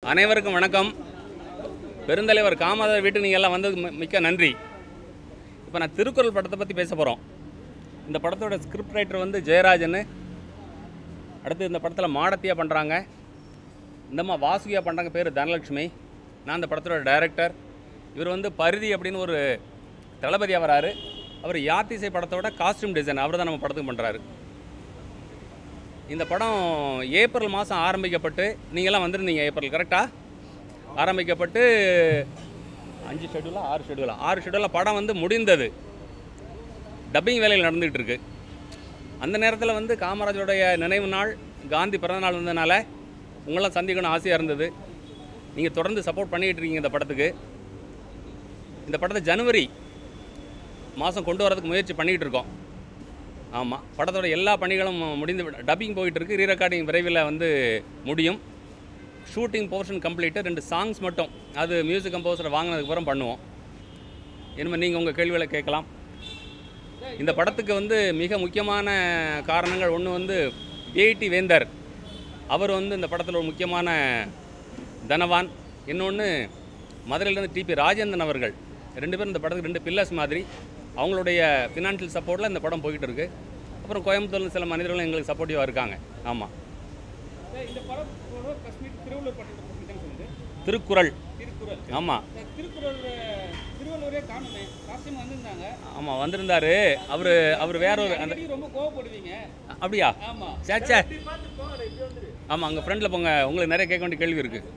அனைவருக்கும் வணக்கம் பெருந்தலைவர் காமராஜர் வீட்டுக்கு நீங்கள் எல்லாம் வந்ததுக்கு மி- மிக்க நன்றி இப்போ நான் திருக்குறள் படத்தை பற்றி பேச போகிறோம் இந்த படத்தோட ஸ்கிரிப்ட் ரைட்டர் வந்து ஜெயராஜன் அடுத்து இந்த படத்தில் மாடத்தியா பண்ணுறாங்க இந்தம்மா வாசுகியா பண்ணுறாங்க பேர் தனலட்சுமி நான் இந்த படத்தோட டைரக்டர் இவர் வந்து பரிதி அப்படின்னு ஒரு தளபதியாக வராரு அவர் யாத்திசை படத்தோட காஸ்டியூம் டிசைன் அவர் தான் நம்ம படத்துக்கு பண்ணுறாரு இந்த படம் ஏப்ரல் மாதம் ஆரம்பிக்கப்பட்டு நீங்களாம் வந்திருந்தீங்க ஏப்ரல் கரெக்டாக ஆரம்பிக்கப்பட்டு அஞ்சு ஷெட்யூலா ஆறு ஷெட்யூலா ஆறு ஷெட்யூலில் படம் வந்து முடிந்தது டப்பிங் வேலைகள் நடந்துகிட்டு இருக்கு அந்த நேரத்தில் வந்து காமராஜருடைய நினைவு நாள் காந்தி பிறந்த நாள் வந்ததுனால உங்களாம் சந்திக்கணும் ஆசையாக இருந்தது நீங்கள் தொடர்ந்து சப்போர்ட் பண்ணிக்கிட்டு இருக்கீங்க இந்த படத்துக்கு இந்த படத்தை ஜனவரி மாதம் கொண்டு வரதுக்கு முயற்சி பண்ணிக்கிட்டு இருக்கோம் ஆமாம் படத்தோட எல்லா பணிகளும் முடிந்து டப்பிங் போயிட்டு இருக்கு ரீ ரெக்கார்டிங் விரைவில் வந்து முடியும் ஷூட்டிங் போர்ஷன் கம்ப்ளீட்டு ரெண்டு சாங்ஸ் மட்டும் அது மியூசிக் கம்போசரை வாங்கினதுக்கு அப்புறம் பண்ணுவோம் இனிமேல் நீங்கள் உங்கள் கேள்விகளை கேட்கலாம் இந்த படத்துக்கு வந்து மிக முக்கியமான காரணங்கள் ஒன்று வந்து ஏடி வேந்தர் அவர் வந்து இந்த படத்தில் ஒரு முக்கியமான தனவான் இன்னொன்று மதுரையிலேருந்து டிபி ராஜேந்திரன் அவர்கள் ரெண்டு பேரும் இந்த படத்துக்கு ரெண்டு பில்லர்ஸ் மாதிரி அவங்களுடைய ஃபினான்ஷியல் சப்போர்ட்டில் இந்த படம் போய்கிட்டு இருக்கு அப்புறம் கோயம்புத்தூர்ல சில மனிதர்களும் எங்களுக்கு சப்போர்ட்டிவாக இருக்காங்க ஆமாம் சார், இந்த படத்தோட காஷ்மீர் திருவள்ளுவர் படத்தோட பிரசிடம் சொல்லுது திருக்குறள் திருக்குறள் ஆமாம் சார், திருக்குறள் அஹ், திருவள்ளுவரே காணுமே காஸ்டியூம் வந்திருந்தாங்க ஆமாம் வந்திருந்தாரு அவர் அவர் வேற ஒரு அந்த அடிக்கடி ரொம்ப கோவப்படுவீங்க அப்படியா ஆமா சே சே ஆமாம் அங்கே ஃப்ரெண்டில் போங்க உங்களுக்கு நிறைய கேட்க வேண்டிய கேள்வி இருக்குது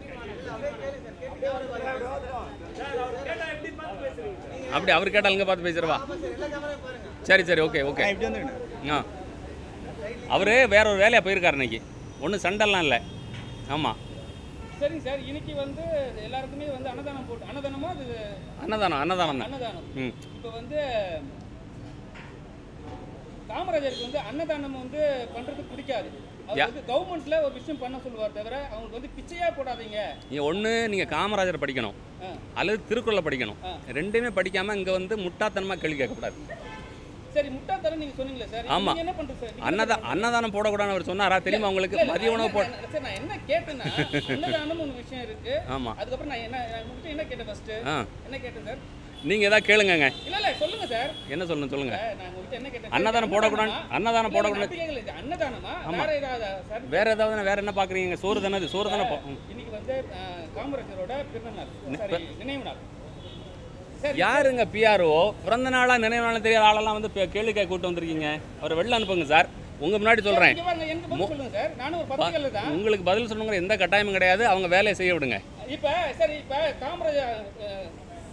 அப்படி அவர் கேட்டால் இங்கே பார்த்து பேசுகிறவா சரி சரி ஓகே ஓகே ஆ அவர் வேற ஒரு வேலையாக போயிருக்காரு இன்னைக்கு ஒன்றும் சண்டைலாம் இல்லை ஆமாம் சரிங்க சார் இன்னைக்கு வந்து எல்லாருக்குமே வந்து அன்னதானம் போட்டு அன்னதானமா அது அன்னதானம் அன்னதானம் தான் அன்னதானம் ம் இப்போ வந்து காமராஜருக்கு வந்து அன்னதானம் வந்து பண்றது பிடிக்காது அவர் யா- வந்து கவர்மெண்ட்ல ஒரு விஷயம் பண்ண சொல்லுவார் தவிர அவங்களுக்கு வந்து பிச்சையா போடாதீங்க நீங்கள் ஒன்று நீங்கள் காமராஜர் படிக்கணும் ஆ. அல்லது திருக்குறளை படிக்கணும் ஆ. ரெண்டுமே படிக்காமல் இங்கே வந்து முட்டாத்தனமாக கேள்வி கேட்கக்கூடாது சரி முட்டாத்தரம் நீங்க சொன்னீங்களே சார் ஆமா. நீங்க என்ன பண்றது சார் நீங்க அன்னதா அன்னதானம் போடக்கூடாதுன்னு அவர் சொன்னாரா தெரியுமா உங்களுக்கு இல்ல, இல்ல, மதிய உணவு நான் போட என்ன- சார் நான் என்ன கேட்டேன்னா அன்னதானம் ஒரு விஷயம் இருக்கு ஆமாம் அதுக்கப்புறம் நான் என்ன நான் உங்ககிட்ட என்ன கேட்டேன் ஃபர்ஸ்ட் ஆ என்ன கேட்டேன் சார் நீங்கள் எதாவது கேளுங்கங்க இல்ல இல்ல சொல்லுங்க சார் என்ன சொல்லணும் சொல்லுங்க சார், நான் உங்ககிட்ட என்ன கேட்டேன் அன்னதானம் போடக்கூடாது அன்னதானம் இல்ல, போடக்கூடாது நான் அப்படி கேட்கல. இது அன்னதானமா வேற ஏதாவது சார் வேற ஏதாவது வேற என்ன பார்க்குறீங்க சோறு தானே இது சோறு தானே போ- ம். இன்னைக்கு வந்து அஹ், காமராஜரோட பிறந்த நாள் சாரி நினைவு நாள் சரி யாருங்க பிஆர்ஓ பிறந்த நாளா நினைவு நாளா தெரியாத ஆளெல்லாம் வந்து இப்ப கேள்வி கேட்க கூட்டு வந்திருக்கீங்க அவரை வெளில அனுப்புங்க சார் உங்க முன்னாடி சொல்றேன் இங்க பாருங்க எனக்கு பதில் சொல்லுங்க சார் நானும் ஒரு பத்திரிகையில தான் உங்களுக்கு பதில் சொல்லணுங்கிற எந்த கட்டாயமும் கிடையாது அவங்க வேலையை செய்ய விடுங்க இப்ப சரி இப்ப காமராஜர் அஹ்,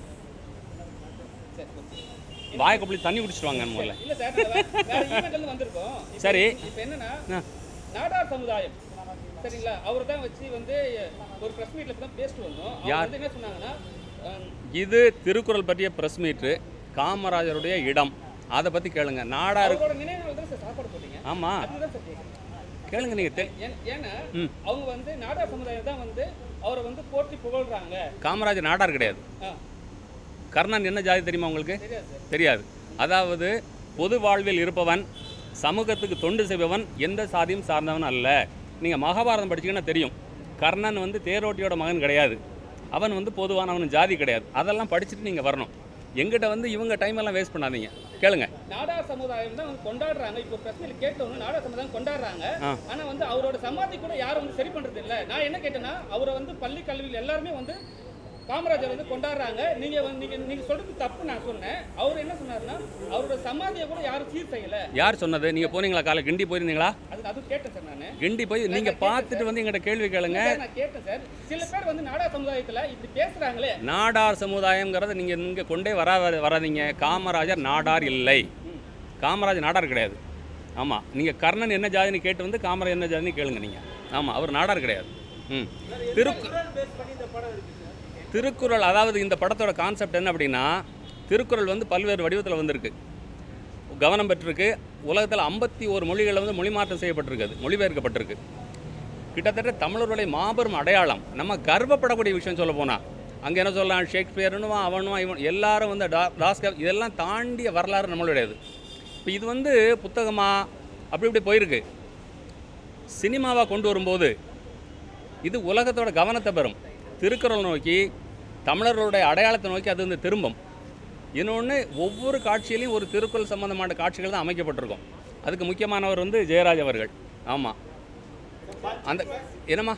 சரி okay. வாயை கொப்பளி தண்ணி குடிச்சிட்டு வாங்க முதல்ல இல்ல சார் நாங்க வே- வேற ஈவெண்ட்ல இருந்து வந்திருக்கோம் இப்ப- சரி. இப்ப என்னன்னா ஆ. நாடார் சமுதாயம் சரிங்களா அவர் தான் வச்சு வந்து ஒரு பிரஸ் மீட்ல தான் பேசிட்டு வந்தோம் அவங்க யார்? வந்து என்ன சொன்னாங்கன்னா அஹ், இது திருக்குறள் பற்றிய பிரஸ் மீட்ரு காமராஜருடைய இடம் அதை பத்தி கேளுங்க நாடா இருக்கு அவரோட நினைவு நாள் தான் சார் சாப்பாடு போட்டீங்க ஆமா அதுதான் சார் கேட்குறேன் கேளுங்க நீங்க தெ- ஏன்- ஏன்னா ம். அவங்க வந்து நாடார் சமுதாயம் தான் வந்து அவரை வந்து போற்றி புகழ்றாங்க காமராஜர் நாடார் கிடையாது ஆ, கர்ணன் என்ன ஜாதி தெரியுமா உங்களுக்கு தெரியாது சார் தெரியாது அதாவது பொது வாழ்வில் இருப்பவன் சமூகத்துக்கு தொண்டு செய்பவன் எந்த சாதியும் சார்ந்தவன் அல்ல நீங்கள் மகாபாரதம் படிச்சீங்கன்னா தெரியும் கர்ணன் வந்து தேரோட்டியோட மகன் கிடையாது அவன் வந்து பொதுவானவன் ஜாதி கிடையாது அதெல்லாம் படிச்சுட்டு நீங்கள் வரணும் எங்கிட்ட வந்து இவங்க டைம் எல்லாம் வேஸ்ட் பண்ணாதீங்க கேளுங்க நாடார் சமுதாயம் தான் வந்து கொண்டாடுறாங்க இப்போ பிரச்சனையில் கேட்டவங்க நாடார் சமுதாயம் கொண்டாடுறாங்க ஆ. ஆனா வந்து அவரோட சமாதி கூட யாரும் வந்து சரி பண்றது இல்ல நான் என்ன கேட்டேன்னா அவரை வந்து பள்ளி கல்வியில் எல்லாருமே வந்து காமராஜர் வந்து கொண்டாடுறாங்க நீங்க வந்து நீங்க நீங்க சொல்றது தப்பு நான் சொன்னேன் அவர் என்ன சொன்னாருன்னா அவரோட சமாதியை கூட யாரும் சீர் செய்யல யார் சொன்னது நீங்கள் போனீங்களா காலை கிண்டி போயிருந்தீங்களா அது அதுவும் கேட்டேன் சார் நான் கிண்டி போய் நீங்கள் பார்த்துட்டு வந்து எங்கிட்ட கேள்வி கேளுங்க நான் கேட்டேன் சார் சில பேர் வந்து நாடார் சமுதாயத்துல இப்படி பேசுறாங்களே நாடார் சமுதாயங்கிறத நீங்கள் இங்கே கொண்டே வரா வராதீங்க காமராஜர் நாடார் இல்லை காமராஜர் நாடார் கிடையாது ஆமாம் நீங்கள் கர்ணன் என்ன ஜாதின்னு கேட்டு வந்து காமராஜர் என்ன ஜாதின்னு கேளுங்க நீங்கள் ஆமாம் அவர் நாடார் கிடையாது ம் திருக்கு திருக்குறள் அதாவது இந்த படத்தோட கான்செப்ட் என்ன அப்படின்னா திருக்குறள் வந்து பல்வேறு வடிவத்தில் வந்திருக்கு கவனம் பெற்றிருக்கு உலகத்தில் ஐம்பத்தி ஒரு மொழிகளில் வந்து மொழிமாற்றம் செய்யப்பட்டிருக்குது மொழிபெயர்க்கப்பட்டிருக்கு கிட்டத்தட்ட தமிழர்களுடைய மாபெரும் அடையாளம் நம்ம கர்வப்படக்கூடிய விஷயம் சொல்ல போனால் அங்கே என்ன சொல்லலாம் ஷேக்ஸ்பியர்னுவா அவனுவா இவன் எல்லாரும் வந்து டா டாஸ்கர் இதெல்லாம் தாண்டிய வரலாறு நம்மளுடையது இப்போ இது வந்து புத்தகமாக அப்படி இப்படி போயிருக்கு சினிமாவாக கொண்டு வரும்போது இது உலகத்தோட கவனத்தை பெறும் திருக்குறள் நோக்கி தமிழர்களுடைய அடையாளத்தை நோக்கி அது வந்து திரும்பும் இன்னொன்று ஒவ்வொரு காட்சியிலையும் ஒரு திருக்குறள் சம்பந்தமான காட்சிகள் தான் அமைக்கப்பட்டிருக்கும் அதுக்கு முக்கியமானவர் வந்து ஜெயராஜ் அவர்கள் ஆமாம் அந்த என்னம்மா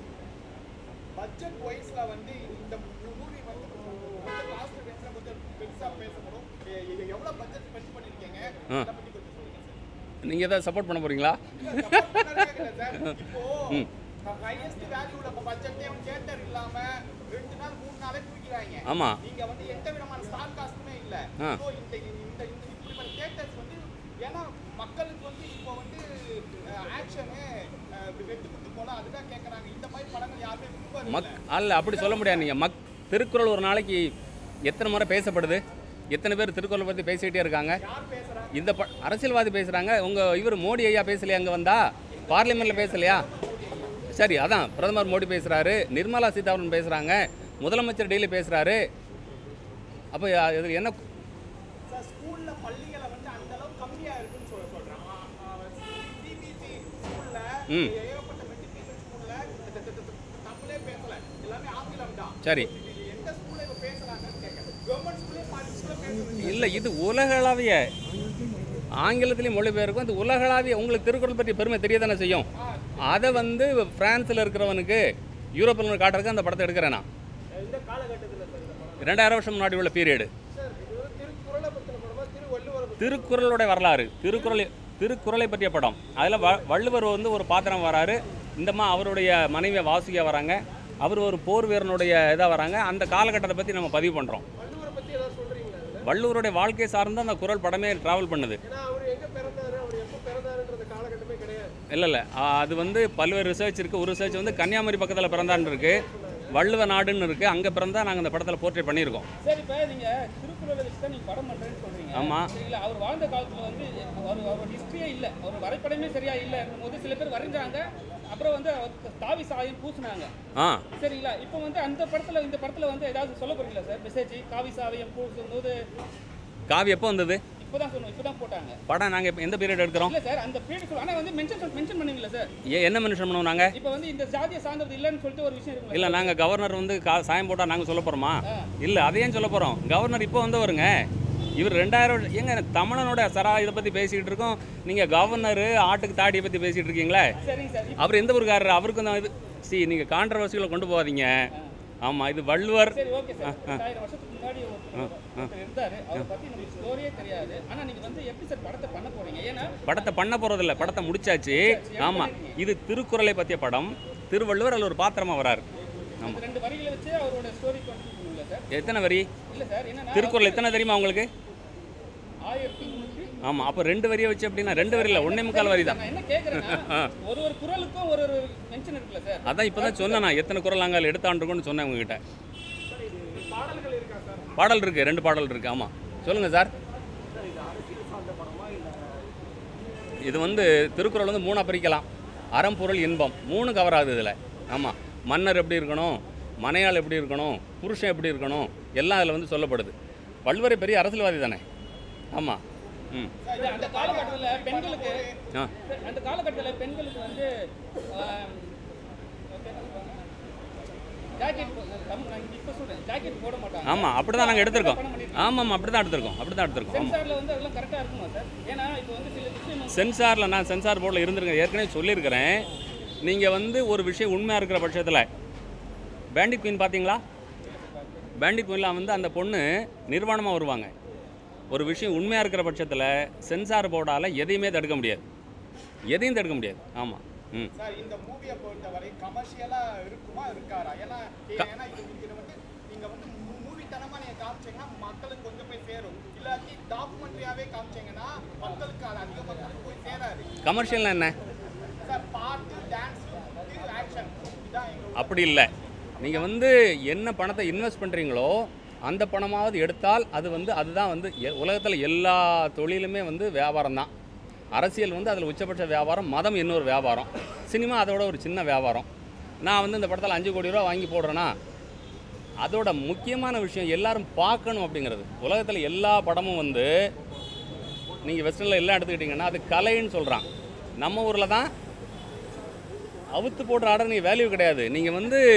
பட்ஜெட் வைஸ்ல வந்து இந்த மூவி வந்து கொஞ்சம் காஸ்ட் பேசுற கொஞ்சம் பெருசா பேசப்படும் எ- எ- எவ்வளவு பட்ஜெட் ஸ்பெண்ட் பண்ணிருக்கீங்க ஆ. அதை பத்தி கொஞ்சம் சொல்லுங்க சார் நீங்கள் எதாவது சப்போர்ட் பண்ண போகிறீங்களா support பண்ணவே இல்லை சார். இப்போ ம். highest value உள்ள பட்ஜெட்டே வந்து theater இல்லாம ரெண்டு நாள் மூணு நாளே தூக்கிறாங்க ஆமாம் நீங்க வந்து எந்த விதமான ஸ்டார் காஸ்ட்டுமே இல்ல ஆ. So, இந்த இந்த இந்த இப்படிப்பட்ட தியேட்டர்ஸ் வந்து ஏன்னா மக்களுக்கு வந்து இப்போ வந்து ஆக்ஷனு வெட்டு குத்து போல அதுதான் கேட்கறாங்க இந்த மாதிரி படங்கள் யாருமே விரும்புறது மக் அல்ல அப்படி சொல்ல முடியாது நீங்கள் மக் திருக்குறள் ஒரு நாளைக்கு எத்தனை முறை பேசப்படுது எத்தனை பேர் திருக்குறளை பற்றி பேசிக்கிட்டே இருக்காங்க யார் பேசுறா இந்த ப அரசியல்வாதி பேசுகிறாங்க உங்கள் இவர் மோடி ஐயா பேசலையா அங்கே வந்தா பார்லிமெண்ட்டில் பேசலையா சரி அதான் பிரதமர் மோடி பேசுகிறாரு நிர்மலா சீதாராமன் பேசுகிறாங்க முதலமைச்சர் டெய்லி பேசுகிறாரு அப்போ இது என்ன சார் ஸ்கூல்ல பள்ளிகளை வந்து அந்த அளவுக்கு கம்மியா இருக்குன்னு சொல்ல சொல்றாங்க சிபிஎஸ்சி ஸ்கூல்ல ம். ஏகப்பட்ட மெட்ரிகுலேஷன் ஸ்கூல்ல தமிழே பேசல எல்லாமே ஆங்கிலம் தான் சரி இது எந்த ஸ்கூல்ல இப்ப பேசுறாங்கன்னு கேட்கறேன் கவர்மெண்ட் ஸ்கூல்லே பாதி ஸ்கூல்ல பேசுறது இல்லை இது உலகளாவிய ஆங்கிலத்திலையும் மொழிபெயர்க்கும் இது உலகளாவிய உங்களுக்கு திருக்குறள் பற்றி பெருமை தெரிய தானே செய்யும் அதை வந்து பிரான்ஸில் இருக்கிறவனுக்கு யூரோப்பில் காட்டுறதுக்கு அந்த படத்தை எடுக்கிறேன் நான் இந்த காலகட்டத்தில் சார் இந்த படம் ரெண்டாயிரம் வருஷம் முன்னாடி உள்ள பீரியடு சார் இது வந்து திருக்குறளை பத்தின படமா திருவள்ளுவரை பத்தி திருக்குறளுடைய வரலாறு திருக்குறள் திருக்குறளை பற்றிய படம் அதில் வ வள்ளுவர் வந்து ஒரு பாத்திரம் வராரு இந்தம்மா அவருடைய மனைவியை வாசிக்க வராங்க அவர் ஒரு போர் வீரனுடைய இதாக வராங்க அந்த காலகட்டத்தை பற்றி நம்ம பதிவு பண்ணுறோம் வள்ளுவரை பத்தி ஏதாவது சொல்றீங்களா அதுல வள்ளுவருடைய வாழ்க்கை சார்ந்து அந்த குறள் படமே ட்ராவல் பண்ணுது ஏன்னா அவர் எங்க பிறந்தாரு அவர் எப்போ பிறந்தாருன்றது காலகட்டமே கிடையாது இல்லை இல்லை அது வந்து பல்வேறு ரிசர்ச் இருக்குது ஒரு ரிசர்ச் வந்து கன்னியாகுமரி பக்கத்தில் பிறந்தான்னு இருக்குது வள்ளுவ நாடுன்னு இருக்குது அங்கே பிறந்தா நாங்கள் இந்த படத்தில் போர்ட்ரேட் பண்ணியிருக்கோம் சரி இப்போ நீங்க திருக்குறளை வச்சு தான் நீங்க படம் பண்றேன்னு சொல்றீங்க ஆமா. சரிங்களா அவர் வாழ்ந்த காலத்துல வந்து அவர் அவர் ஹிஸ்டரியே இல்ல அவர் வரைபடமே சரியா இல்ல போது சில பேர் வரைஞ்சாங்க அப்புறம் வந்து அவருக்கு தாவி சாயம் பூசினாங்க ஆ சரிங்களா இப்போ வந்து அந்த படத்துல இந்த படத்துல வந்து ஏதாவது சொல்ல போறீங்களா சார் மெசேஜ் காவி சாவியம் பூசும் போது காவி எப்போ வந்தது இப்போதான் சொன்னோம் இப்போதான் போட்டாங்க படம் நாங்கள் இப்போ எந்த பீரியட் எடுக்கிறோம் இல்ல சார் அந்த பீரியட் சொல்ல ஆனா வந்து மென்ஷன் மென்ஷன் பண்ணுவீங்களா சார் ஏ என்ன மென்ஷன் பண்ணுவோம் நாங்கள் இப்போ வந்து இந்த ஜாதியை சார்ந்தது இல்லைன்னு சொல்லிட்டு ஒரு விஷயம் இருக்குல்ல இல்லை நாங்கள் கவர்னர் வந்து கா சாயம் போட்டால் நாங்கள் சொல்ல போகிறோமா இல்லை அதையும் சொல்ல போகிறோம் கவர்னர் இப்போ வந்தவருங்க இவர் ரெண்டாயிரம் வருஷம் ஏங்க தமிழனோட சரா இதை பற்றி பேசிக்கிட்டு இருக்கோம் நீங்கள் கவர்னரு ஆட்டுக்கு தாடியை பற்றி பேசிகிட்டு இருக்கீங்களே சரிங்க சார் அவர் எந்த ஊருக்காரர் அவருக்கு தான் இது சி நீங்கள் கான்ட்ரவர்சிகளை கொண்டு போகாதீங்க ஆமாம் இது வள்ளுவர் சரி ஓகே சார் ரெண்டாயிரம் வருஷத்துக்கு முன்னாடி ஒருத்தர் ஒருத்தர் இருந்தாரு அவரை பத்தி நமக்கு ஸ்டோரியே தெரியாது ஆனா நீங்க வந்து எப்படி சார் படத்தை பண்ண போறீங்க ஏன்னா படத்தை பண்ண போகிறதில்ல படத்தை முடிச்சாச்சு ஆமாம் இது திருக்குறளை பற்றிய படம் திருவள்ளுவர் அதில் ஒரு பாத்திரமா வராரு ஆமாம் இந்த ரெண்டு வரிகளை வச்சு அவரோட ஸ்டோரி கண்டினியூ பண்ணுவீங்களா சார் எத்தனை வரி இல்ல சார் என்னன்னா திருக்குறள் எத்தனை தெரியுமா உங்களுக்கு ஆயிரத்தி முன்னூற்றி ஆமாம் அப்போ ரெண்டு வரியை வச்சு அப்படின்னா ரெண்டு வரி இல்லை ஒன்றே முக்கால் வரி தான் நான் என்ன கேட்குறேன்னா ஒரு ஒரு குரலுக்கும் ஒரு ஒரு மென்ஷன் இருக்குல்ல சார் அதான் இப்போ தான் சொன்னேன் நான் எத்தனை குரல் நாங்கள் எடுத்தாண்டுருக்கோன்னு சொன்னேன் உங்ககிட்ட பாடல்கள் இருக்கா சார் பாடல் இருக்குது ரெண்டு பாடல் இருக்குது ஆமாம் சொல்லுங்கள் சார் இது வந்து திருக்குறள் வந்து மூணாக பிரிக்கலாம் அறம் பொருள் இன்பம் மூணு கவர் ஆகுது இதில் ஆமாம் மன்னர் எப்படி இருக்கணும் மனையாள் எப்படி இருக்கணும் புருஷன் எப்படி இருக்கணும் எல்லாம் அதில் வந்து சொல்லப்படுது வள்ளுவரை பெரிய அரசியல்வாதி தானே ஆமாம் ம் இது அந்த காலகட்டத்துல பெண்களுக்கு ஆ அந்த காலகட்டத்துல பெண்களுக்கு வந்து ஜாக்கெட் தமிழ் நான் இப்போ சொல்றேன் ஜாக்கெட் போட மாட்டாங்க ஆமாம் அப்படி தான் நாங்கள் எடுத்திருக்கோம் படம் பண்ணிருக்கீங்க. ஆமாம் அப்படி தான் எடுத்திருக்கோம் அப்படி தான் எடுத்திருக்கோம் ஆமாம் சென்சார்ல வந்து அதெல்லாம் கரெக்டா இருக்குமா சார் ஏன்னா இப்போ வந்து சில விஷயம் வந்து சென்சாரில் நான் சென்சார் போர்டில் இருந்திருக்கேன் ஏற்கனவே சொல்லியிருக்கிறேன் நீங்கள் வந்து ஒரு விஷயம் உண்மையாக இருக்கிற பட்சத்தில் பேண்டிட் குயின் பார்த்தீங்களா பேண்டிட் குயினில் வந்து அந்த பொண்ணு நிர்வாணமாக வருவாங்க ஒரு விஷயம் உண்மையாக இருக்கிற பட்சத்தில் சென்சார் போர்டால் எதையுமே தடுக்க முடியாது எதையும் தடுக்க முடியாது ஆமாம் ம் சார் இந்த மூவியை பொறுத்தவரை கமர்ஷியலா இருக்குமா இருக்காரா ஏன்னா ஏன்னா இது இது வந்து நீங்க வந்து மூவித்தனமா நீங்க காமிச்சீங்கன்னா மக்களுக்கு கொஞ்சம் போய் சேரும் இல்லாட்டி டாக்குமெண்ட்ரியாவே காமிச்சீங்கன்னா மக்களுக்கு அது அதிக மக்களுக்கு போய் சேராது கமர்ஷியல்னா என்ன சார் பாட்டு டான்ஸ் ஆக்ஷன் இதான் எங்க அப்படி இல்லை நீங்கள் வந்து என்ன பணத்தை இன்வெஸ்ட் பண்ணுறீங்களோ அந்த பணமாவது எடுத்தால் அது வந்து அதுதான் வந்து உலகத்தில் எல்லா தொழிலுமே வந்து வியாபாரம் தான் அரசியல் வந்து அதில் உச்சபட்ச வியாபாரம் மதம் இன்னொரு வியாபாரம் சினிமா அதோட ஒரு சின்ன வியாபாரம் நான் வந்து இந்த படத்தில் அஞ்சு கோடி ரூபா வாங்கி போடுறேன்னா அதோட முக்கியமான விஷயம் எல்லாரும் பார்க்கணும் அப்படிங்கிறது உலகத்தில் எல்லா படமும் வந்து நீங்கள் வெஸ்டர்னில் எல்லாம் எடுத்துக்கிட்டிங்கன்னா அது கலைன்னு சொல்கிறான் நம்ம ஊரில் தான் அவுத்து போடுற ஆர்டர் நீங்கள் வேல்யூ கிடையாது நீங்கள் வந்து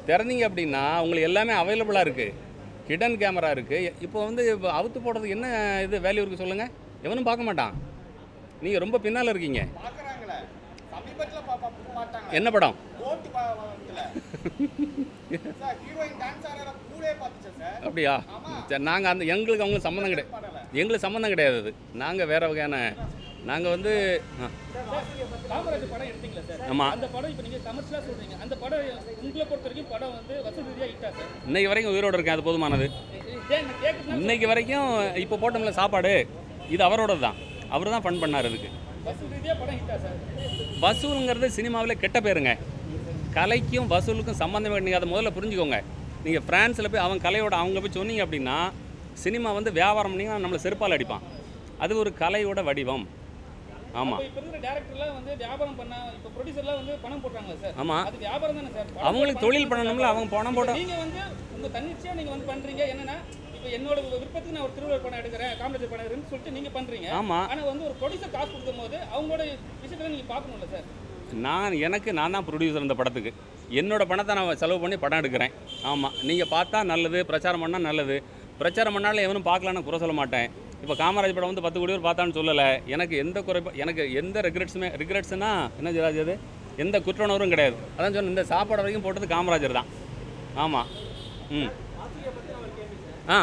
திறந்தீங்க அப்படின்னா உங்களுக்கு எல்லாமே அவைலபிளாக இருக்குது ஹிடன் கேமரா இருக்குது இப்போ வந்து இப்போ அவுத்து போடுறதுக்கு என்ன இது வேல்யூ இருக்குது சொல்லுங்கள் எவனும் பார்க்க மாட்டான் நீங்கள் ரொம்ப பின்னால் இருக்கீங்க பாக்குறாங்களே சமீபத்துல பாப்பா மாட்டாங்க என்ன படம் ஓட்டு பாவத்துல சார் ஹீரோயின் டான்ஸ் ஆடுற கூடே பார்த்துச்சேன் சார் அப்படியா சரி நாங்கள் அந்த எங்களுக்கு அவங்க சம்மந்தம் கிடையாது படல எங்களுக்கு சம்மந்தம் கிடையாது அது நாங்கள் வேறு வகையான நாங்கள் வந்து ஆ காமராஜர் படம் எடுத்தீங்களா சார் ஆமாம் அந்த படம் இப்போ நீங்க கமர்ஷியலா சொல்றீங்க அந்த படம் உங்களை பொறுத்த வரைக்கும் படம் வந்து வசூல் ரீதியா ஹிட்டா சார் இன்னைக்கு வரைக்கும் உயிரோடு இருக்கேன் அது போதுமானது ஏன் நான் கேட்குறேன் இன்னைக்கு வரைக்கும் இப்போ போட்டோம்ல சாப்பாடு இது அவரோடது தான் அவர் தான் ஃபன் பண்ணார் இதுக்கு வசூல் ரீதியா படம் ஹிட்டா சார் வசூலுங்கிறது சினிமாவில் கெட்ட பேருங்க கலைக்கும் வசூலுக்கும் சம்மந்தமே நீங்கள் அதை முதல்ல புரிஞ்சுக்கோங்க நீங்கள் ஃப்ரான்ஸில் போய் அவன் கலையோட அவங்க போய் சொன்னீங்க அப்படின்னா சினிமா வந்து வியாபாரம் பண்ணிங்கன்னா நம்மளை செருப்பால் அடிப்பான் அது ஒரு கலையோட வடிவம் ஆமாம் இப்போ இப்போ இருக்கிற டேரக்டர்லாம் வந்து வியாபாரம் பண்ண இப்போ ப்ரொடியூசர்லாம் வந்து பணம் போடுறாங்களா சார் ஆமாம் அது வியாபாரம் தானே சார் அவங்களுக்கு தொழில் பண்ணணும்ல அவங்க பணம் போட நீங்க வந்து உங்க தன்னிச்சையா நீங்க வந்து பண்றீங்க என்னன்னா இப்போ என்னோட விருப்பத்துக்கு நான் ஒரு திருவள்ளுவர் படம் எடுக்கிறேன் காமராஜர் படம் எடுக்கிறேன்னு சொல்லிட்டு நீங்க பண்றீங்க ஆமாம் ஆனா வந்து ஒரு ப்ரொடியூசர் காசு கொடுக்கும்போது அவங்களோட விஷயத்துல நீங்க பார்க்கணும்ல சார் நான் எனக்கு நான் தான் ப்ரொடியூசர் இந்த படத்துக்கு என்னோட பணத்தை நான் செலவு பண்ணி படம் எடுக்கிறேன் ஆமாம் நீங்கள் பார்த்தா நல்லது பிரச்சாரம் பண்ணால் நல்லது பிரச்சாரம் பண்ணாலும் எவனும் பார்க்கலான்னு குறை சொல்ல மாட்டேன் இப்போ காமராஜ் படம் வந்து பத்து கோடி பேர் பார்த்தான்னு சொல்லலை எனக்கு எந்த குறை எனக்கு எந்த ரெக்ரெட்ஸுமே ரெக்ரெட்ஸ்னா என்ன ஜிராஜ் அது எந்த குற்றணவரும் கிடையாது அதான் சொன்னேன் இந்த சாப்பாடு வரைக்கும் போட்டது காமராஜர் தான் ஆமாம் ம் ஆ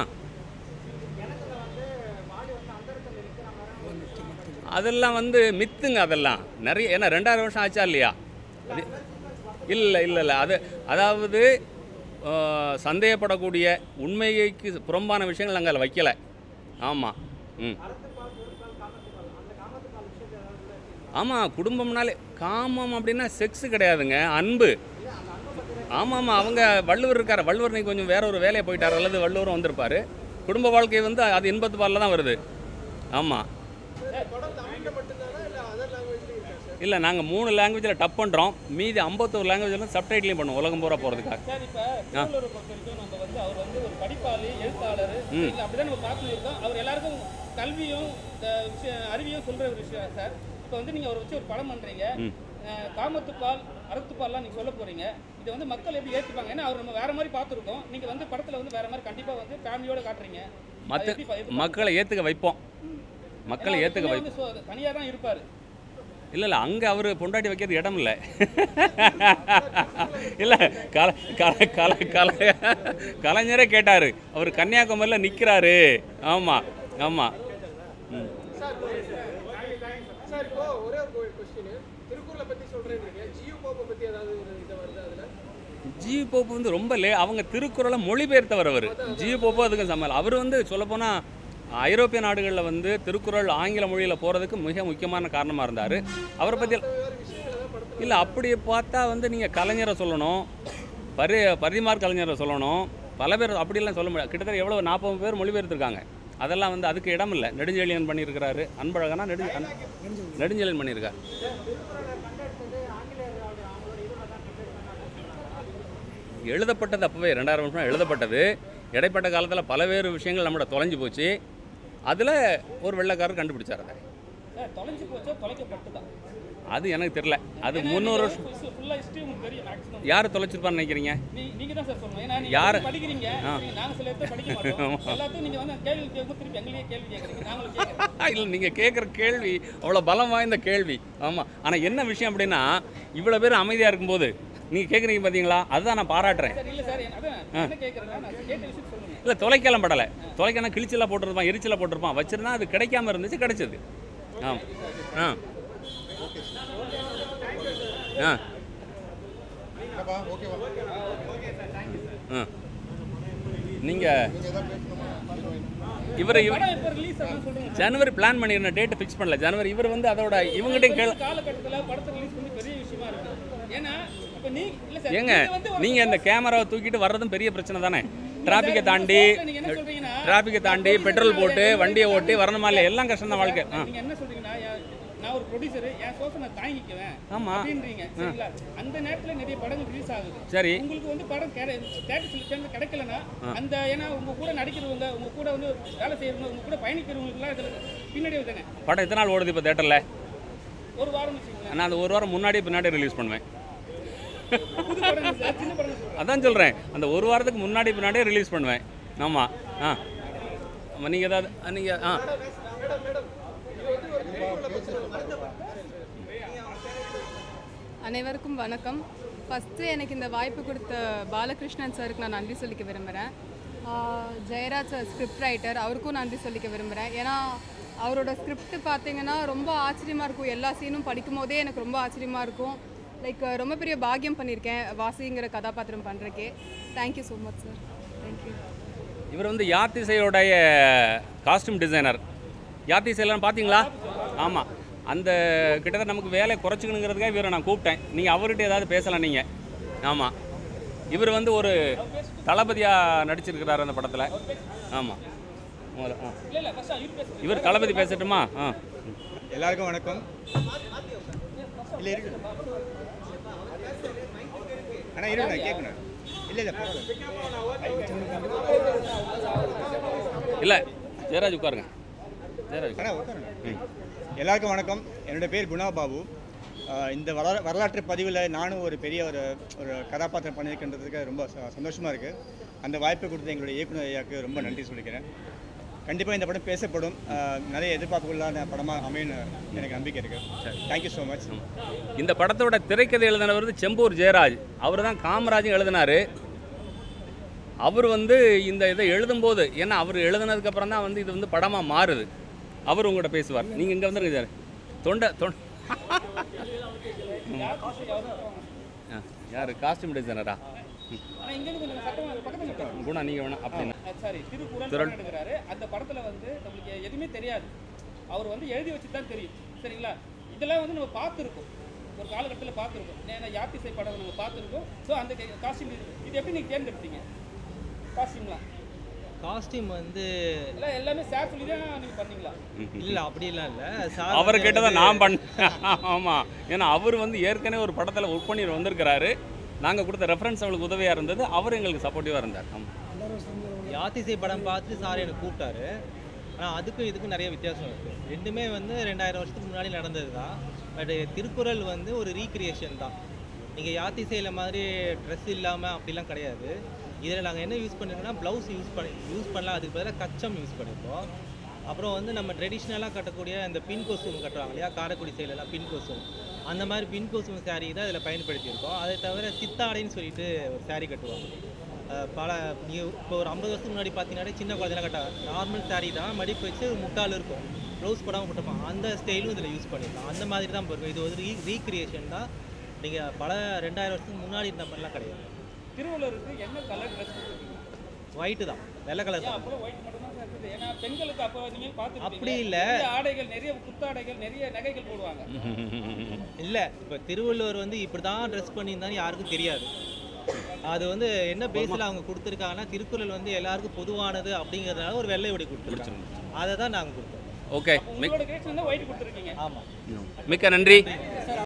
அதெல்லாம் வந்து மித்துங்க அதெல்லாம் நிறைய ஏன்னா ரெண்டாயிரம் வருஷம் ஆச்சா இல்லையா அது இல்லை இல்லை இல்லை அது அதாவது ஆஹ், சந்தேகப்படக்கூடிய உண்மைக்கு புறம்பான விஷயங்கள் நாங்கள் அதில் வைக்கலை ஆமாம் ம் ஆமாம் குடும்பம்னாலே காமம் அப்படின்னா செக்ஸ் கிடையாதுங்க அன்பு ஆமாம் ஆமாம் அவங்க வள்ளுவர் இருக்கார் வள்ளுவர் இன்னைக்கு கொஞ்சம் வேற ஒரு வேலையை போயிட்டார் அல்லது வள்ளுவரும் வந்திருப்பார் குடும்ப வாழ்க்கை வந்து அது இன்பத்து பாலில் தான் வருது ஆமாம் இல்லை நாங்கள் மூணு லாங்குவேஜில் டப் பண்ணுறோம் மீதி ஐம்பத்தோரு லாங்குவேஜில் சப்டைட்லையும் பண்ணுவோம் உலகம் பூரா போகிறதுக்காக சார் இப்போ திருவள்ளுவரை பொறுத்த வரைக்கும் நம்ம வந்து அவர் வந்து ஒரு படிப்பாளி எழுத்தாளர் இல்லை அப்படிதான் நம்ம பார்க்கணும் இருக்கோம் அவர் எல்லாருக்கும் கல்வியும் இந்த விஷயம் அறிவியும் சொல்ற ஒரு விஷயம் சார் இப்போ வந்து நீங்க அவரை வச்சு ஒரு படம் பண்றீங்க அஹ், காமத்துப்பால் அறத்துப்பால்லாம் நீங்க சொல்ல போறீங்க இதை வந்து மக்கள் எப்படி ஏற்றுப்பாங்க ஏன்னா அவர் நம்ம வேற மாதிரி பார்த்துருக்கோம் நீங்க வந்து படத்துல வந்து வேற மாதிரி கண்டிப்பா வந்து ஃபேமிலியோட காட்டுறீங்க மற்ற அது எப்படி பா- இது மக்களை ஏற்றுக்க வைப்போம் மக்களை ஏன்னா ஏற்றுக்க அவர் வைப்போம் வந்து சோ- தனியா தான் இருப்பாரு இல்லை இல்லை அங்கே அவர் பொண்டாட்டி வைக்கிறது இடம் இல்லை இல்லை கல கல கல கல கலைஞரே கேட்டார் அவர் கன்னியாகுமரியில் நிற்கிறாரு ஆமாம் ஆமாம் ம் சார் இப்போ ஒரே ஒரு கொஸ்டின் திருக்குறளை பத்தி சொல்றேன்றீங்க ஜியோ போப்பை பத்தி ஏதாவது ஒரு இது வருது அதுல ஜி போப்பு வந்து ரொம்ப லே அவங்க திருக்குறளை மொழிபெயர்த்தவர் அவர் ஜி போப்பு அதுக்கு சமையல் அவர் வந்து சொல்லப்போனால் ஐரோப்பிய நாடுகளில் வந்து திருக்குறள் ஆங்கில மொழியில் போகிறதுக்கு மிக முக்கியமான காரணமாக இருந்தார் அவரை பற்றி இல்லை அப்படி பார்த்தா வந்து நீங்கள் கலைஞரை சொல்லணும் பரி பரிமார் கலைஞரை சொல்லணும் பல பேர் அப்படிலாம் சொல்ல முடியாது கிட்டத்தட்ட எவ்வளோ நாற்பது பேர் மொழிபெயர்த்திருக்காங்க அதெல்லாம் வந்து அதுக்கு இடம் இல்லை நெடுஞ்செழியன் பண்ணியிருக்கிறாரு அன்பழகனா நெடு அன்- நெடுஞ்செழியன் பண்ணியிருக்காரு எழுதப்பட்டது அப்போவே ரெண்டாயிரம் வருஷம் எழுதப்பட்டது இடைப்பட்ட காலத்தில் பலவேறு விஷயங்கள் நம்மளோட தொலைஞ்சு போச்சு அதில் ஒரு வெள்ளைக்காரர் கண்டுபிடிச்சார் அதை சார் தொலைஞ்சு போச்சோ தொலைக்கப்பட்டுதான் அது எனக்கு தெரில அது முந்நூறு வருஷம் ஃபுல்லாக ஹிஸ்ட்ரி உங்களுக்கு தெரியும் மேக்ஸிமம் யார் தொலைச்சிருப்பான்னு நினைக்கிறீங்க நீ நீங்க தான் சார் சொல்லணும் ஏன்னா நீங்க யாரு? வந்து படிக்கிறீங்க நீங்க- நாங்க சில இடத்துல படிக்க மாட்டோம் எல்லாத்தையும் நீங்க வந்து கேள்வி கேட்கும் திருப்பி எங்களையே கேள்வி கேட்குறீங்க நாங்களும் கேட்குறோம் இல்லை நீங்கள் கேட்குற கேள்வி அவ்வளோ பலம் வாய்ந்த கேள்வி ஆமாம் ஆனால் என்ன விஷயம் அப்படின்னா இவ்வளோ பேர் அமைதியாக இருக்கும்போது நீங்கள் கேட்குறீங்க பார்த்தீங்களா அதுதான் நான் பாராட்டுறேன் சார் இல்ல சார் என்ன- அதான் நான் என்ன கேட்குறேன்னா நான் கேட்ட விஷயம் சொல்லுங்க இல்லை தொலைக்கலாம் படலை தொலைக்கான கிழிச்சலாக போட்டிருப்பான் எரிச்சலாக போட்டிருப்பான் வச்சிருந்தா அது கிடைக்காம இருந்துச்சு கிடைச்சது ஆ ஆ ஆ ஆ நீங்கள் இவர் இவர் படம் எப்போ ரிலீஸ் ஆகும் சொல்லுங்க ஜனவரி பிளான் பண்ணியிருந்த டேட் ஃபிக்ஸ் பண்ணல ஜனவரி இவர் வந்து அதோட இவங்ககிட்டயும் கேள் இந்த காலகட்டத்துல படத்தை ரிலீஸ் பண்ணி பெரிய விஷயமா இருக்கு ஏன்னா இப்போ நீ இல்ல சார் ஏங்க நீங்க வந்து ஒரு- நீங்க இந்த கேமராவை தூக்கிட்டு வர்றதும் பெரிய பிரச்சனை தானே டிராஃபிக்கை தாண்டி நீங்க என்ன சொல்றீங்கன்னா டிராஃபிக்கை தாண்டி பெட்ரோல் போட்டு வண்டியை ஓட்டி வரணுமா இல்லையா எல்லாம் கஷ்டம் தான் வாழ்க்கை ஆ நீங்க என்ன சொல்றீங்கன்னா யா- நான் ஒரு ப்ரொடியூசர் என் சோர்ஸை நான் தாங்கிக்குவேன் ஆமா அப்படின்றீங்க சரிங்களா அந்த நேரத்துல நிறைய படங்கள் ரிலீஸ் ஆகுது சரி உங்களுக்கு வந்து படம் தேட்டர் சேர்ந்து கிடைக்கலனா அந்த ஏன்னா உங்க கூட நடிக்கிறவங்க உங்க கூட வந்து வேலை செய்யறவங்க உங்க கூட பயணிக்கிறவங்களுக்குலாம் இதுல பின்னாடி தானே படம் எத்தனை நாள் ஓடுது இப்போ தேட்டரில் ஒரு வாரம் வச்சுக்கோங்களேன் நான் அந்த ஒரு வாரம் முன்னாடி பின்னாடி ரிலீஸ் பண்ணுவேன் புது படம் சார் சின்ன படம் சொல்றேன் அதான் சொல்கிறேன் அந்த ஒரு வாரத்துக்கு முன்னாடி பின்னாடியே ரிலீஸ் பண்ணுவேன் ஆமாம் ஆ ஆமாம் நீங்கள் ஏதாவது நீங்கள் ஆ அனைவருக்கும் வணக்கம் ஃபஸ்ட்டு எனக்கு இந்த வாய்ப்பு கொடுத்த பாலகிருஷ்ணன் சாருக்கு நான் நன்றி சொல்லிக்க விரும்புகிறேன் ஜெயராஜ் சார் ஸ்கிரிப்ட் ரைட்டர் அவருக்கும் நன்றி சொல்லிக்க விரும்புகிறேன் ஏன்னா அவரோட ஸ்கிரிப்ட் பார்த்தீங்கன்னா ரொம்ப ஆச்சரியமாக இருக்கும் எல்லா சீனும் படிக்கும் போதே எனக்கு ரொம்ப ஆச்சரியமாக இருக்கும் லைக் ரொம்ப பெரிய பாக்கியம் பண்ணியிருக்கேன் வாசிங்கிற கதாபாத்திரம் பண்ணுறக்கே thank you so much sir thank you இவர் வந்து யாத்திசையோடைய காஸ்டியூம் டிசைனர் யாத்திசையெல்லாம் பார்த்தீங்களா ஆமாம் அந்த கிட்டத்தட்ட நமக்கு வேலையை குறைச்சிக்கணுங்கிறதுக்காக இவரை நான் கூப்பிட்டேன் நீங்கள் அவர்கிட்ட ஏதாவது பேசலாம் நீங்கள் ஆமாம் இவர் வந்து ஒரு தளபதியாக நடிச்சிருக்கிறார் அந்த படத்தில் ஆமாம் முதல்ல ஆ இல்ல இல்ல ஃபர்ஸ்ட் இவர் பேசுங்க இவர் தளபதி பேசட்டுமா ஆ எல்லாருக்கும் வணக்கம் இல்லை இருக்கு அண்ணா இருக்கு நான் கேட்கணும் இல்லை இல்லை பரவாயில்ல இல்லை ஜெயராஜ் உட்காருங்க ஜெயராஜ் அண்ணா உட்காருங்க எல்லாருக்கும் வணக்கம் என்னோட பேர் குணா பாபு ஆஹ் இந்த வரலா வரலாற்று பதிவில் நானும் ஒரு பெரிய ஒரு ஒரு கதாபாத்திரம் பண்ணியிருக்கின்றதுக்கு ரொம்ப ச- சந்தோஷமா இருக்குது அந்த வாய்ப்பை கொடுத்த எங்களுடைய இயக்குனர் ஐயாவுக்கு ரொம்ப நன்றி சொல்லிக்கிறேன் கண்டிப்பாக இந்த படம் பேசப்படும் ஆஹ் நிறைய எதிர்பார்ப்புகளான படமாக அமையும்னு எனக்கு நம்பிக்கை இருக்குது தேங்க்யூ ஸோ மச் இந்த படத்தோட திரைக்கதை எழுதினவர் வந்து செம்பூர் ஜெயராஜ் அவர் தான் காமராஜும் எழுதினார் அவர் வந்து இந்த இதை எழுதும்போது ஏன்னா அவர் எழுதுனதுக்கு அப்புறம் தான் வந்து இது வந்து படமாக மாறுது அவர் உங்கள்கிட்ட பேசுவார் நீங்கள் இங்கே வந்துருங்க சார் தொண்டை தொண்டை ஆ, யார் காஸ்டியூம் டிசைனரா ஆனா இங்க இருந்து கொஞ்சம் சட்டம் பக்கத்துல நிற்கிறோம் குணா நீங்கள் வேணா அப்படின்னா சாரி திருக்குறள் திரள். படம் எடுக்கிறாரு அந்த படத்துல வந்து நம்மளுக்கு எதுவுமே தெரியாது அவர் வந்து எழுதி வச்சு தான் தெரியும் சரிங்களா இதெல்லாம் வந்து நம்ம பார்த்துருக்கோம் ஒரு காலகட்டத்தில் பார்த்துருக்கோம் ஏன்னா யாத்திசை படம் நம்ம பார்த்துருக்கோம் ஸோ அந்த காஸ்டியூம் இது எப்படி நீங்கள் தேர்ந்தெடுத்தீங்க காஸ்டியூம்லாம் காஸ்டியூம் வந்து எல்லாம் எல்லாமே சார் சொல்லி தான் நீங்கள் பண்ணீங்களா இல்லை அப்படிலாம் இல்லை சார் அவர் வந்து கேட்டதை வந்து- நான் பண்ணேன் ஆமாம் ஏன்னா அவர் வந்து ஏற்கனவே ஒரு படத்தில் ஒர்க் பண்ணி வந்திருக்கிறாரு நாங்கள் கொடுத்த ரெஃபரன்ஸ் அவங்களுக்கு உதவியாக இருந்தது அவர் எங்களுக்கு சப்போர்ட்டிவாக இருந்தார் ஆமாம் யாத்திசை படம் பார்த்து சார் எனக்கு கூப்பிட்டாரு ஆனால் அதுக்கும் இதுக்கும் நிறைய வித்தியாசம் இருக்குது ரெண்டுமே வந்து ரெண்டாயிரம் வருஷத்துக்கு முன்னாடி நடந்தது தான் பட் திருக்குறள் வந்து ஒரு ரீக்ரியேஷன் தான் நீங்கள் யாத்திசையில் மாதிரி ட்ரெஸ் இல்லாமல் அப்படிலாம் கிடையாது இதில் நாங்கள் என்ன யூஸ் பண்ணிருக்கோம்னா ப்ளவுஸ் யூஸ் பண்ணி யூஸ் பண்ணலாம் அதுக்கு பதிலாக கச்சம் யூஸ் பண்ணியிருக்கோம் அப்புறம் வந்து நம்ம ட்ரெடிஷ்னலாக கட்டக்கூடிய இந்த பின் கோஸ்டியூம் கட்டுவாங்க இல்லையா காரைக்குடி சைட்லலாம் பின் கோஸ்டியூம் அந்த மாதிரி பின் கோஸ்டியூம் saree தான் இதில் பயன்படுத்தியிருக்கோம் அதை தவிர சித்தாடைன்னு சொல்லிட்டு ஒரு saree கட்டுவாங்க அஹ் பல நீ இப்போ ஒரு ஐம்பது வருஷத்துக்கு முன்னாடி பார்த்தீங்கன்னா சின்ன குழந்தைலாம் கட்டாங்க நார்மல் saree தான் மடிப்பு வச்சு ஒரு முட்டால் இருக்கும் ப்ளவுஸ் போடாமல் போட்டுப்பான் அந்த ஸ்டைலும் இதில் யூஸ் பண்ணிக்கலாம் அந்த மாதிரி தான் இருக்கும் இது ஒரு ரீ ரீக்ரியேஷன் தான் நீங்கள் பல ரெண்டாயிரம் வருஷத்துக்கு முன்னாடி இருந்த மாதிரிலாம் கிடையாது திருவள்ளுவருக்கு என்ன கலர் ட்ரெஸ் கொடுத்துருக்கீங்க ஒயிட்டு தான் வெள்ளை கலர் ஏன் தான் அப்புறம் ஒயிட் மட்டும் தான் இருக்குது ஏன்னா பெண்களுக்கு அப்போ நீங்கள் பார்த்து அப்படி இல்ல. நிறைய ஆடைகள் நிறைய குத்தாடைகள் நிறைய நகைகள் போடுவாங்க இல்லை இப்போ திருவள்ளுவர் வந்து இப்படி தான் ட்ரெஸ் பண்ணியிருந்தான்னு யாருக்கும் தெரியாது அது வந்து என்ன பேஸில் அவங்க கொடுத்துருக்காங்கன்னா திருக்குறள் வந்து எல்லாருக்கும் பொதுவானது அப்படிங்கிறதுனால ஒரு வெள்ளை உடை கொடுத்துருக்காங்க அதை தான் நாங்கள் கொடுத்தோம் ஓகே உங்களோட கிரியேஷன் தான் ஒயிட் கொடுத்துருக்கீங்க ஆமாம் மிக்க நன்றி